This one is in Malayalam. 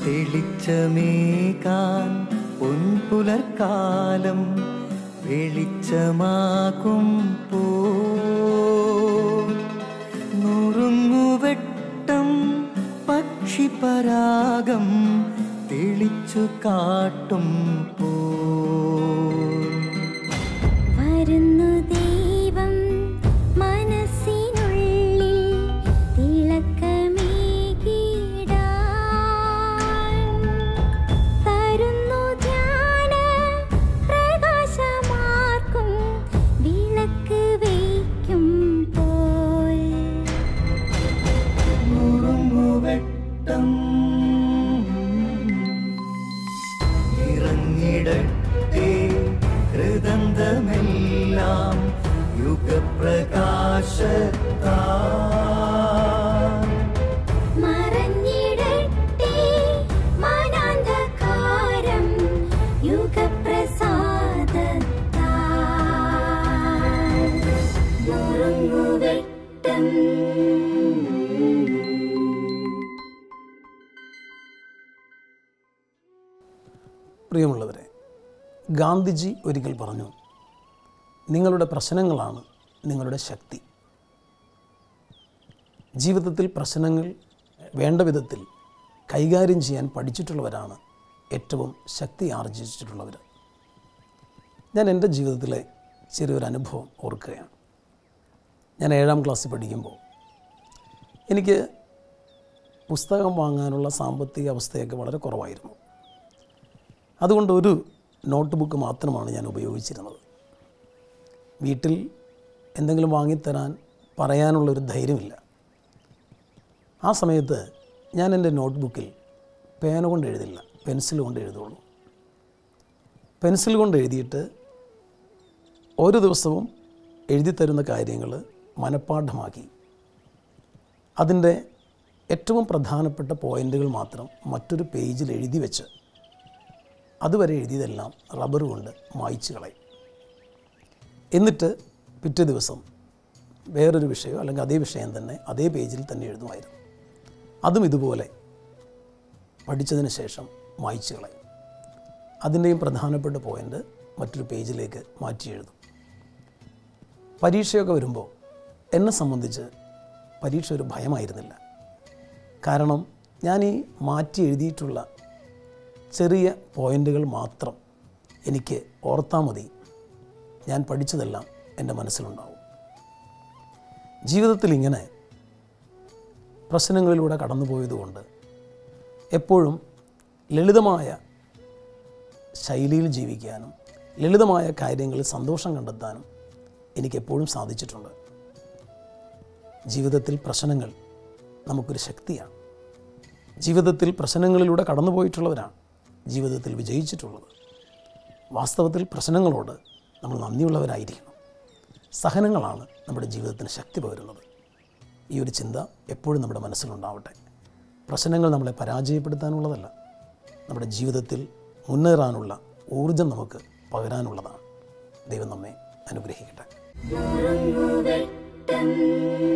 തെളിച്ചമേകാൻ പൊൻപുലർക്കാലം വെളിച്ചമാകും പോ നുറുങ്ങുവെട്ടം പക്ഷിപരാഗം തെളിച്ചു കാട്ടും പോ വരുന്നു ദൈവം മനസ്സിനുള്ളിൽ തിളക്കമേകിടാൻ തരുന്നു ധ്യാന പ്രകാശമാർക്കും വിളക്ക് വയ്ക്കും പോൽ നുറുങ്ങുവെട്ടം ഇറങ്ങിടട്ടെ ഹൃദന്തമെല്ലാം യുഗപ്രകാശത്താ മറഞ്ഞിടട്ടെ മനാന്ധകാരം യുഗപ്രസാദത്താൽ നുറുങ്ങുവെട്ടം പ്രിയമുള്ളവരെ ഗാന്ധിജി ഒരിക്കൽ പറഞ്ഞു നിങ്ങളുടെ പ്രശ്നങ്ങളാണ് നിങ്ങളുടെ ശക്തി ജീവിതത്തിൽ പ്രശ്നങ്ങൾ വേണ്ട വിധത്തിൽ കൈകാര്യം ചെയ്യാൻ പഠിച്ചിട്ടുള്ളവരാണ് ഏറ്റവും ശക്തി ആർജിച്ചിട്ടുള്ളവർ ഞാൻ എൻ്റെ ജീവിതത്തിലെ ചെറിയൊരു അനുഭവം ഓർക്കുകയാണ് ഞാൻ ഏഴാം ക്ലാസ്സിൽ പഠിക്കുമ്പോൾ എനിക്ക് പുസ്തകം വാങ്ങാനുള്ള സാമ്പത്തിക അവസ്ഥയൊക്കെ വളരെ കുറവായിരുന്നു അതുകൊണ്ട് ഒരു നോട്ട് ബുക്ക് മാത്രമാണ് ഞാൻ ഉപയോഗിച്ചിരുന്നത് വീട്ടിൽ എന്തെങ്കിലും വാങ്ങിത്തരാൻ പറയാനുള്ളൊരു ധൈര്യമില്ല ആ സമയത്ത് ഞാൻ എൻ്റെ നോട്ട് ബുക്കിൽ പേന കൊണ്ട് എഴുതില്ല പെൻസിൽ കൊണ്ട് എഴുതുള്ളൂ പെൻസിൽ കൊണ്ട് എഴുതിയിട്ട് ഓരോ ദിവസവും എഴുതി തരുന്ന കാര്യങ്ങൾ മനഃപ്പാഠമാക്കി അതിൻ്റെ ഏറ്റവും പ്രധാനപ്പെട്ട പോയിൻ്റുകൾ മാത്രം മറ്റൊരു പേജിൽ എഴുതി വെച്ച് അതുവരെ എഴുതിയതെല്ലാം റബ്ബർ കൊണ്ട് മായ്ച്ചു കളയും എന്നിട്ട് പിറ്റേ ദിവസം വേറൊരു വിഷയം അല്ലെങ്കിൽ അതേ വിഷയം തന്നെ അതേ പേജിൽ തന്നെ എഴുതുമായിരുന്നു അതും ഇതുപോലെ പഠിച്ചതിന് ശേഷം മായ്ച്ചു കളയും അതിൻ്റെയും പ്രധാനപ്പെട്ട പോയിൻ്റ് മറ്റൊരു പേജിലേക്ക് മാറ്റി എഴുതും പരീക്ഷയൊക്കെ വരുമ്പോൾ എന്നെ സംബന്ധിച്ച് പരീക്ഷ ഒരു ഭയമായിരുന്നില്ല കാരണം ഞാൻ ഈ മാറ്റി എഴുതിയിട്ടുള്ള ചെറിയ പോയിൻ്റുകൾ മാത്രം എനിക്ക് ഓർത്താൽ മതി ഞാൻ പഠിച്ചതെല്ലാം എൻ്റെ മനസ്സിലുണ്ടാവും ജീവിതത്തിൽ ഇങ്ങനെ പ്രശ്നങ്ങളിലൂടെ കടന്നുപോയതുകൊണ്ട് എപ്പോഴും ലളിതമായ ശൈലിയിൽ ജീവിക്കാനും ലളിതമായ കാര്യങ്ങളിൽ സന്തോഷം കണ്ടെത്താനും എനിക്കെപ്പോഴും സാധിച്ചിട്ടുണ്ട് ജീവിതത്തിൽ പ്രശ്നങ്ങൾ നമുക്കൊരു ശക്തിയാണ് ജീവിതത്തിൽ പ്രശ്നങ്ങളിലൂടെ കടന്നുപോയിട്ടുള്ളവരാണ് ജീവിതത്തിൽ വിജയിച്ചിട്ടുള്ളത് വാസ്തവത്തിൽ പ്രശ്നങ്ങളോട് നമ്മൾ നന്ദിയുള്ളവരായിരിക്കണം സഹനങ്ങളാണ് നമ്മുടെ ജീവിതത്തിന് ശക്തി പകരുന്നത് ഈ ഒരു ചിന്ത എപ്പോഴും നമ്മുടെ മനസ്സിലുണ്ടാവട്ടെ പ്രശ്നങ്ങൾ നമ്മളെ പരാജയപ്പെടുത്താനുള്ളതല്ല നമ്മുടെ ജീവിതത്തിൽ മുന്നേറാനുള്ള ഊർജം നമുക്ക് പകരാനുള്ളതാണ് ദൈവം നമ്മെ അനുഗ്രഹിക്കട്ടെ നുറുങ്ങുവെട്ടം